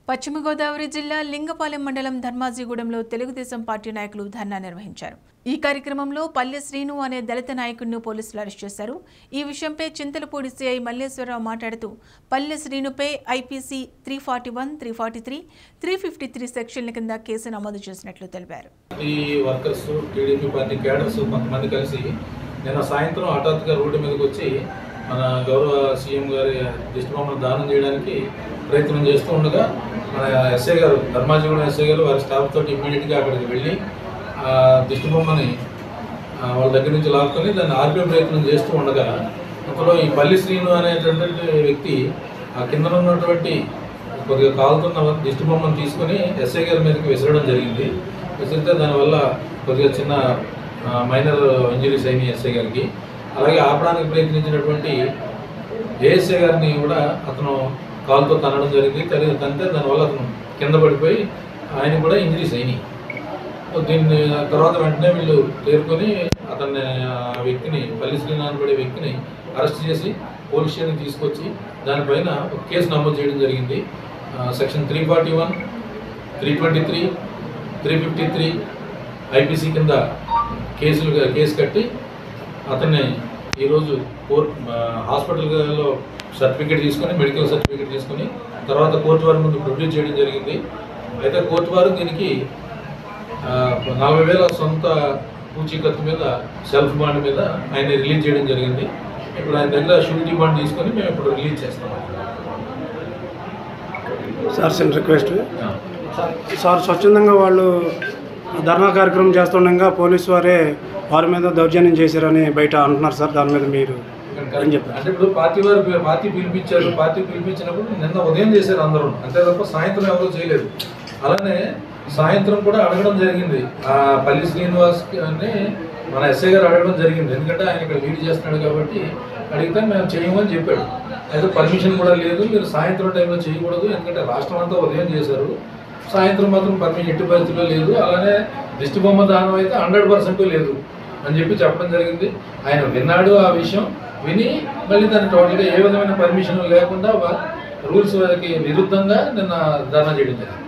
పశ్చిమ గోదావరి జిల్లా లింగపాలెం మండలం ధర్మాజిగూడెంలో తెలుగుదేశం పార్టీ నాయకులు ధర్నా నిర్వహించారు ఈ కార్యక్రమంలో పల్లె శ్రీను అనే దళిత నాయకుడిని పోలీసులు అరెస్ట్ చేశారు ఈ విషయంపై చింతలపూడి సిఐ మల్లేశ్వరరావు మాట్లాడుతూ పల్లె శ్రీనుపై IPC three forty one three forty three three fifty three సెక్షన్ల కింద కేసు నమోదు చేసినట్లు తెలిపారు party workers TDP party cadres కొంతమంది కలిసి నిన్న సాయంత్రం హఠాత్తుగా రోడ్డు మీదకి వచ్చి మన గౌరవ సీఎం గారి దిష్టిబొమ్మను దానం చేయడానికి ప్రయత్నం చేస్తూ ఉండగా మన ఎస్ఐ గారు ధర్మాజిగూడెం ఎస్ఐ గారు వారి స్టాఫ్ తోటి ఇమ్మీడియట్గా అక్కడికి వెళ్ళి ఆ దిష్టిబొమ్మని ఆ, వాళ్ళ దగ్గర నుంచి లాక్కొని దాన్ని ఆర్పే ప్రయత్నం చేస్తూ ఉండగా అందులో ఈ పల్లి శ్రీను అనేటటువంటి వ్యక్తి ఆ కింద ఉన్నటువంటి కొద్దిగా కాలుతున్న దిష్టి బొమ్మను తీసుకొని ఎస్ఐ గారి మీదకి విసరడం జరిగింది విసిరితే దానివల్ల కొద్దిగా చిన్న మైనర్ ఇంజరీస్ అయినాయి ఎస్ఐ గారికి అలాగే ఆపడానికి ప్రయత్నించినటువంటి ఏఎస్ఐ గారిని కూడా అతను కాలుతో తనడం జరిగింది తల్లి తంతే దానివల్ల అతను కింద పడిపోయి ఆయన కూడా ఇంజరీస్ అయినాయి దీన్ని తర్వాత వెంటనే వీళ్ళు తేరుకొని అతన్ని ఆ వ్యక్తిని పల్లి శ్రీనాథ్ పడే వ్యక్తిని అరెస్ట్ చేసి పోలీస్ స్టేషన్కి తీసుకొచ్చి దానిపైన ఒక కేసు నమోదు చేయడం జరిగింది section three forty one three twenty three three fifty three IPC కింద కేసులు కేసు కట్టి అతన్ని ఈరోజు కోర్ట్ హాస్పిటల్లో సర్టిఫికేట్ తీసుకొని మెడికల్ సర్టిఫికేట్ తీసుకొని తర్వాత కోర్టు వారి ముందు ప్రొడ్యూస్ చేయడం జరిగింది అయితే కోర్టు వారు దీనికి ఆ, నలభై వేల సొంత పూచీకత్తు మీద సెల్ఫ్ బాండ్ మీద ఆయన రిలీజ్ చేయడం జరిగింది ఇప్పుడు ఆయన దగ్గర షూరిటీ బాండ్ తీసుకొని మేము ఇప్పుడు రిలీజ్ చేస్తాం సార్ చిన్న రిక్వెస్ట్ సార్ స్వచ్ఛందంగా వాళ్ళు ధర్నా కార్యక్రమం చేస్తుండగా పోలీసు వారే వారి మీద దౌర్జన్యం చేశారని బయట అంటున్నారు సార్ దాని మీద మీరు ఏం చెప్తారు అంటే ఇప్పుడు పార్టీ వారు పార్టీ పిలిపించారు పార్టీ పిలిపించినప్పుడు నిన్న ఉదయం చేశారు అందరూ అంతే తప్ప సాయంత్రం ఎవరు చేయలేదు అలానే సాయంత్రం కూడా అడగడం జరిగింది ఆ పల్లి శ్రీనివాస్ అని మన ఎస్ఐ గారు అడగడం జరిగింది ఎందుకంటే ఆయన ఇక్కడ లీడ్ చేస్తున్నాడు కాబట్టి అడిగితే మేము చేయమని చెప్పాడు అయితే పర్మిషన్ కూడా లేదు మీరు సాయంత్రం టైంలో చేయకూడదు ఎందుకంటే రాష్ట్రం అంతా ఉదయం చేశారు సాయంత్రం మాత్రం పర్మిషన్ ఎట్టి పరిస్థితుల్లో లేదు అలానే దిష్టి బొమ్మ దానం అయితే హండ్రెడ్ పర్సెంట్ లేదు అని చెప్పి చెప్పడం జరిగింది ఆయన విన్నాడు ఆ విషయం విని మళ్ళీ దాన్ని టోటల్గా ఏ విధమైన పర్మిషన్ లేకుండా రూల్స్ కి విరుద్ధంగా నిన్న ధర్నా చేయడం జరిగింది